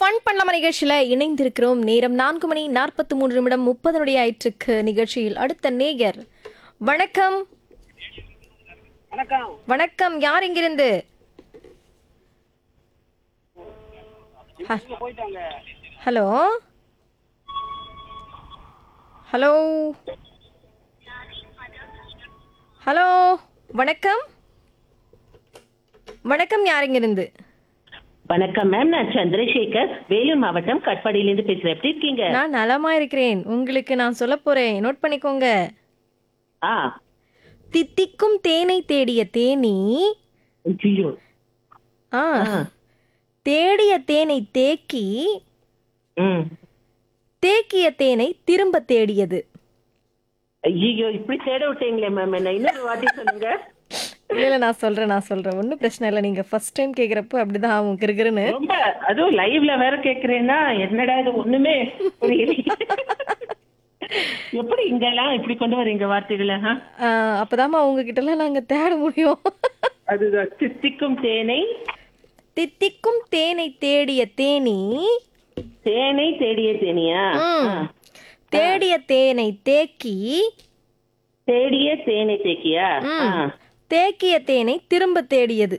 Fun பண்ணலாம நிகழ்ச்சியில இணைந்திருக்கிறோம் நேரம் நான்கு மணி நாற்பத்தி மூன்று நிமிடம் முப்பது நொடி ஆயிற்றுக்கு நிகழ்ச்சியில் அடுத்த நேயர் வணக்கம் வணக்கம் வணக்கம் யார் இங்கிருந்து ஹ- இங்க போயிட்டாங்க ஹலோ ஹலோ ஹலோ வணக்கம் வணக்கம் யார் இங்கிருந்து வணக்கம் மேம் நான் சந்திரசேகர் வேலூர் மாவட்டம் கட்பாடியிலிருந்து பேசுறேன் எப்படி இருக்கீங்க நான் நலமா இருக்கிறேன் உங்களுக்கு நான் சொல்ல போறேன் நோட் பண்ணிக்கோங்க ஆ தித்திக்கும் தேனை தேடிய தேனி ஐயோ ஆ தேடிய தேனை தேக்கி ம் தேக்கிய தேனை திரும்ப தேடியது ஐயோ இப்படி தேட விட்டீங்களே மேம் என்ன இன்னொரு வாட்டி சொல்லுங்க இல்ல இல்ல நான் சொல்றேன் நான் சொல்றேன் ஒன்றும் பிரச்சனை இல்லை நீங்க ஃபர்ஸ்ட் டைம் கேக்குறப்போ அப்படிதான் ஆகும் கிருகிருன்னு ரொம்ப அதுவும் லைவ்ல வேற கேக்குறேன்னா என்னடா இது ஒண்ணுமே புரியலையே. எப்படி இங்கெல்லாம் இப்படி கொண்டு வரீங்க வார்த்தைகளை ஆ? ஆ, அப்பதாம்மா உங்ககிட்ட எல்லாம் நாங்க தேட முடியும் அதுதான் சித்திக்கும் தேனை தித்திக்கும் தேனை தேடிய தேனி தேனை தேடிய தேனியா ம். ஆ. தேடிய தேனை தேக்கி தேடிய தேனை தேக்கியா ம். ஆ. தேக்கிய தேனை திரும்ப தேடியது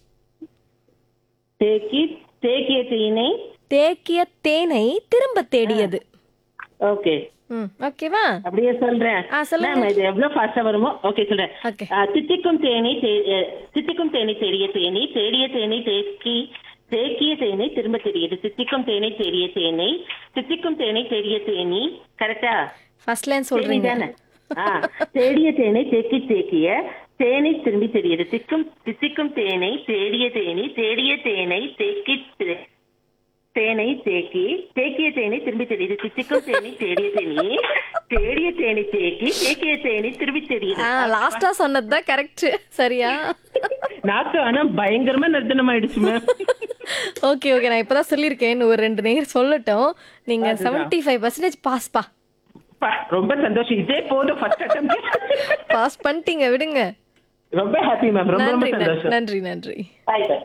தேக்கி தேக்கிய தேனை தேக்கிய தேனை திரும்ப தேடியது ஓகே ம் ஓகேவா அப்படியே சொல்றேன் ஆ, சொல்லுங்க. மேம் இது எவ்வளவு ஃபாஸ்டா வருமோ ஓகே சொல்றேன் ஓகே ஆ, தித்திக்கும் தேனி தே- அ, தித்திக்கும் தேனி தேடிய தேனி தேடிய தேனை தேக்கி தேக்கிய தேனை திரும்ப தேடியது தித்திக்கும் தேனை தேடிய தேனை தித்திக்கும் தேனை தேடிய தேனி கரெக்டா ஃபர்ஸ்ட் லைன் சொல்றீங்க தானே தேடிய தேனை தேக்கி தேக்கிய தேனை திரும்பி தேடியது திக்கும் தித்திக்கும் தேனை தேடிய தேனி தேடிய தேனை தேக்கி தே- தேனை தேக்கி தேக்கிய தேனை திரும்பி தேடியது தித்திக்கும் தேனை தேடிய தேனி தேடிய தேனை தேக்கி தேக்கிய தேனை திரும்பி தேடியது ஆ லாஸ்டா சொன்னது தான் கரெக்ட் சரியா நாக்கு ஆனா பயங்கரமா நர்த்தனம் ஆயிடுச்சு மேம் ஓகே ஓகே நான் இப்பதான் சொல்லியிருக்கேன் ஒரு ரெண்டு நேரம் சொல்லட்டும் நீங்க செவன்டி ஃபைவ் பர்சன்டேஜ் பாஸ்பா ரொம்ப சந்தோஷம் இதே போதும் ஃபர்ஸ்ட் அட்டம் பாஸ் பண்ணிட்டீங்க விடுங்க ரொம்ப ஹாப்பி மேம் ரொம்ப ரொம்ப நன்றி நன்றி, சந்தோஷம் நன்றி நன்றி பாய் பாய்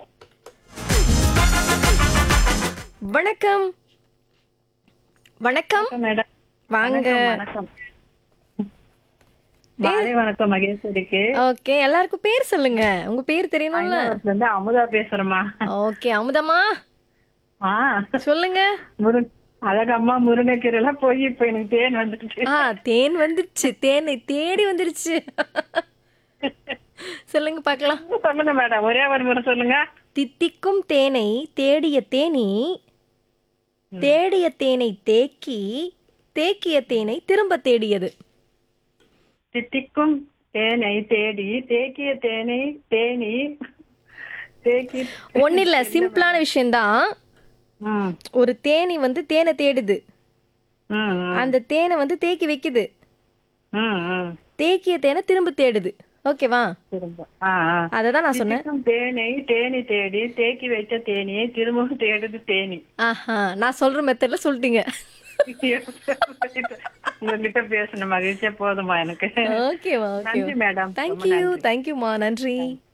வணக்கம் வணக்கம் மேடம் வாங்க வணக்கம் மாலை வணக்கம் மகேஸ்வரிக்கு ஓகே எல்லாருக்கும் பேர் சொல்லுங்க உங்க பேர் தெரியணும்ல ஐநாவரத்துல இருந்து அமுதா பேசுறேம்மா ஓகே அமுதமா ஆ சொல்லுங்க முருங் அழகம்மா முருங்கைக்கீரை எல்லாம் போய் இப்ப எனக்கு தேன் வந்துடுச்சு ஆ தேன் வந்துருச்சு தேனை தேடி வந்துருச்சு சொல்லுங்க பார்க்கலாம் சொல்லுங்க மேடம் ஒரே ஒரு முறை சொல்லுங்க தித்திக்கும் தேனை தேடிய தேனி தேடிய தேனை தேக்கி தேக்கிய தேனை திரும்ப தேடியது தித்திக்கும் தேனை தேடி தேக்கிய தேனை தேனி தேக்கி ஒன்னும் இல்ல சிம்பிளான விஷயம்தான் ம் ஒரு தேனி வந்து தேனை தேடுது ம் ம், அந்த தேனை வந்து தேக்கி வைக்குது ம் ம் தேக்கிய தேனை திரும்ப தேடுது ஓகேவா திரும்ப ஆ ஆ அதை தான் நான் சொன்னேன் தித்திக்கும் தேனை தேனி தேடி தேக்கி வைத்த தேனியை திரும்பவும் தேடுது தேனி ஆஹா நான் சொல்ற மெத்தட்ல சொல்லிட்டீங்க உங்ககிட்ட பேசணும் மகிழ்ச்சியா போதுமா எனக்கு ஓகேவா ஓகே நன்றி மேடம் தேங்க்யூ தேங்க்யூமா நன்றி